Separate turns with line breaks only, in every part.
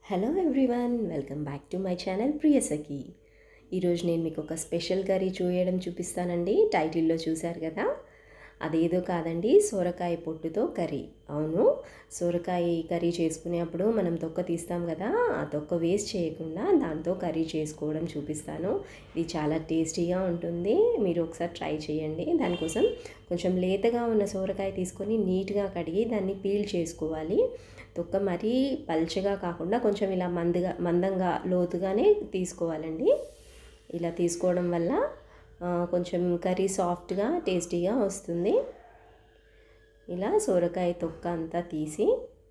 hello everyone welcome back to my channel Priyasakhi ఈరోజు నేను మీకు ఒక స్పెషల్ కర్రీ చూయడం చూపిస్తానండి టైటిల్లో చూశారు కదా అదేదో కాదండి సొరకాయ పొట్టుతో కర్రీ అవును సొరకాయ కర్రీ చేసుకునేప్పుడు మనం తొక్క తీస్తాం కదా ఆ తొక్క వేస్ట్ చేయకుండా దాంతో కర్రీ చేసుకోవడం చూపిస్తాను ఇది చాలా టేస్టీగా ఉంటుంది మీరు ఒకసారి ట్రై చేయండి దానికోసం కొంచెం లేతగా ఉన్న సొరకాయ తీసుకొని నీట్గా కడిగి దాన్ని పీల్ చేసుకోవాలి తొక్క మరీ పల్చగా కాకుండా కొంచెం ఇలా మందుగా మందంగా లోతుగానే తీసుకోవాలండి ఇలా తీసుకోవడం వల్ల కొంచెం కర్రీ సాఫ్ట్గా టేస్టీగా వస్తుంది ఇలా సొరకాయ తొక్క అంతా తీసి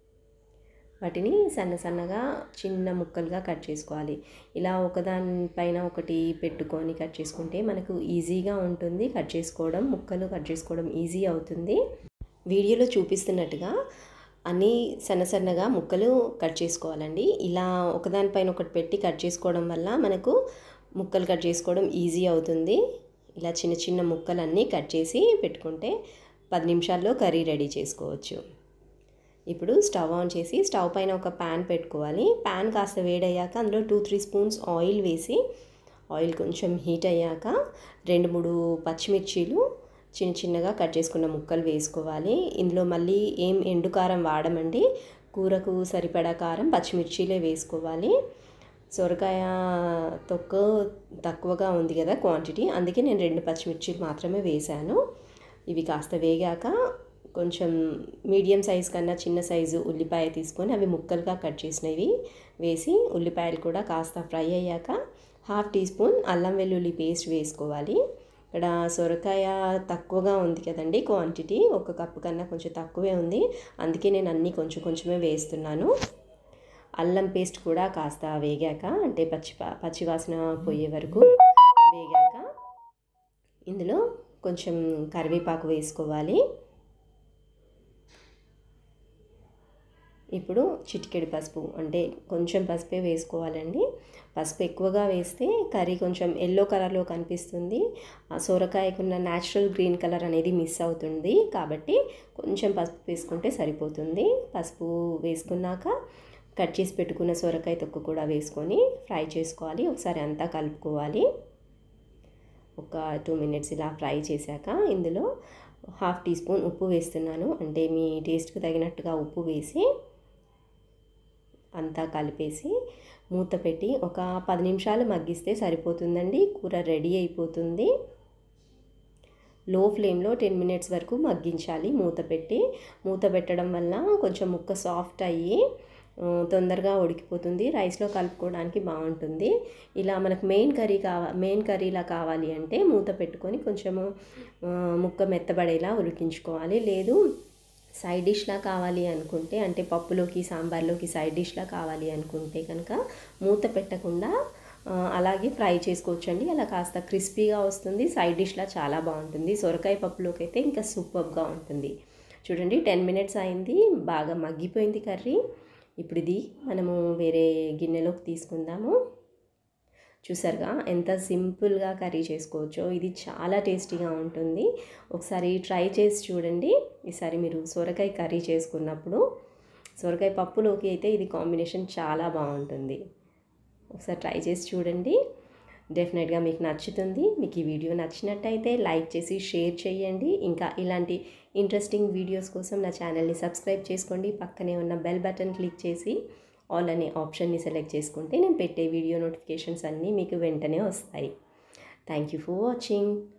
వాటిని సన్న సన్నగా చిన్న ముక్కలుగా కట్ చేసుకోవాలి ఇలా ఒకదానిపైన ఒకటి పెట్టుకొని కట్ చేసుకుంటే మనకు ఈజీగా ఉంటుంది కట్ చేసుకోవడం ముక్కలు కట్ చేసుకోవడం ఈజీ అవుతుంది వీడియోలో చూపిస్తున్నట్టుగా అన్నీ సన్న సన్నగా ముక్కలు కట్ చేసుకోవాలండి ఇలా ఒకదానిపైన ఒకటి పెట్టి కట్ చేసుకోవడం వల్ల మనకు ముక్కలు కట్ చేసుకోవడం ఈజీ అవుతుంది ఇలా చిన్న చిన్న ముక్కలన్నీ కట్ చేసి పెట్టుకుంటే పది నిమిషాల్లో కర్రీ రెడీ చేసుకోవచ్చు ఇప్పుడు స్టవ్ ఆన్ చేసి స్టవ్ పైన ఒక ప్యాన్ పెట్టుకోవాలి ప్యాన్ కాస్త వేడయ్యాక అందులో టూ త్రీ స్పూన్స్ ఆయిల్ వేసి ఆయిల్ కొంచెం హీట్ అయ్యాక రెండు మూడు పచ్చిమిర్చీలు చిన్న చిన్నగా కట్ చేసుకున్న ముక్కలు వేసుకోవాలి ఇందులో మళ్ళీ ఏం ఎండు కారం వాడమండి కూరకు సరిపడా కారం పచ్చిమిర్చీలే వేసుకోవాలి సొరకాయ తొక్క తక్కువగా ఉంది కదా క్వాంటిటీ అందుకే నేను రెండు పచ్చిమిర్చీలు మాత్రమే వేశాను ఇవి కాస్త వేగాక కొంచెం మీడియం సైజ్ కన్నా చిన్న సైజు ఉల్లిపాయ తీసుకొని అవి ముక్కలుగా కట్ చేసినవి వేసి ఉల్లిపాయలు కూడా కాస్త ఫ్రై అయ్యాక హాఫ్ టీ స్పూన్ అల్లం వెల్లుల్లి పేస్ట్ వేసుకోవాలి ఇక్కడ సొరకాయ తక్కువగా ఉంది కదండి క్వాంటిటీ ఒక కప్పు కన్నా కొంచెం తక్కువే ఉంది అందుకే నేను అన్నీ కొంచెం కొంచెమే వేస్తున్నాను అల్లం పేస్ట్ కూడా కాస్త వేగాక అంటే పచ్చి పచ్చివాసన పోయే వరకు వేగాక ఇందులో కొంచెం కరివేపాకు వేసుకోవాలి ఇప్పుడు చిటికెడు పసుపు అంటే కొంచెం పసుపే వేసుకోవాలండి పసుపు ఎక్కువగా వేస్తే కర్రీ కొంచెం ఎల్లో కలర్లో కనిపిస్తుంది ఆ సొరకాయకున్న న్యాచురల్ గ్రీన్ కలర్ అనేది మిస్ అవుతుంది కాబట్టి కొంచెం పసుపు వేసుకుంటే సరిపోతుంది పసుపు వేసుకున్నాక కట్ చేసి పెట్టుకున్న సొరకాయ తొక్కు కూడా వేసుకొని ఫ్రై చేసుకోవాలి ఒకసారి అంతా కలుపుకోవాలి ఒక టూ మినిట్స్ ఇలా ఫ్రై చేశాక ఇందులో హాఫ్ టీ స్పూన్ ఉప్పు వేస్తున్నాను అంటే మీ టేస్ట్కి తగినట్టుగా ఉప్పు వేసి అంతా కలిపేసి మూత పెట్టి ఒక పది నిమిషాలు మగ్గిస్తే సరిపోతుందండి కూర రెడీ అయిపోతుంది లో ఫ్లేమ్లో టెన్ మినిట్స్ వరకు మగ్గించాలి మూత పెట్టి మూత పెట్టడం వల్ల కొంచెం ముక్క సాఫ్ట్ అయ్యి తొందరగా ఉడికిపోతుంది రైస్లో కలుపుకోవడానికి బాగుంటుంది ఇలా మనకు మెయిన్ కర్రీ కావా మెయిన్ కర్రీలా కావాలి అంటే మూత పెట్టుకొని కొంచెము ముక్క మెత్తబడేలా ఉడికించుకోవాలి లేదు సైడ్ డిష్లా కావాలి అనుకుంటే అంటే పప్పులోకి సాంబార్లోకి సైడ్ డిష్లా కావాలి అనుకుంటే కనుక మూత పెట్టకుండా అలాగే ఫ్రై చేసుకోవచ్చండి అలా కాస్త క్రిస్పీగా వస్తుంది సైడ్ డిష్లా చాలా బాగుంటుంది సొరకాయ పప్పులోకి అయితే ఇంకా సూపర్గా ఉంటుంది చూడండి టెన్ మినిట్స్ అయింది బాగా మగ్గిపోయింది కర్రీ ఇప్పుడు ఇది మనము వేరే గిన్నెలోకి తీసుకుందాము చూసారుగా ఎంత సింపుల్గా కర్రీ చేసుకోవచ్చో ఇది చాలా టేస్టీగా ఉంటుంది ఒకసారి ట్రై చేసి చూడండి ఈసారి మీరు సొరకాయ కర్రీ చేసుకున్నప్పుడు సొరకాయ పప్పులోకి అయితే ఇది కాంబినేషన్ చాలా బాగుంటుంది ఒకసారి ట్రై చేసి చూడండి డెఫినెట్గా మీకు నచ్చుతుంది మీకు ఈ వీడియో నచ్చినట్టయితే లైక్ చేసి షేర్ చేయండి ఇంకా ఇలాంటి ఇంట్రెస్టింగ్ వీడియోస్ కోసం నా ఛానల్ని సబ్స్క్రైబ్ చేసుకోండి పక్కనే ఉన్న బెల్ బటన్ క్లిక్ చేసి ఆల్ అనే ఆప్షన్ని సెలెక్ట్ చేసుకుంటే నేను పెట్టే వీడియో నోటిఫికేషన్స్ అన్నీ మీకు వెంటనే వస్తాయి థ్యాంక్ యూ ఫర్ వాచింగ్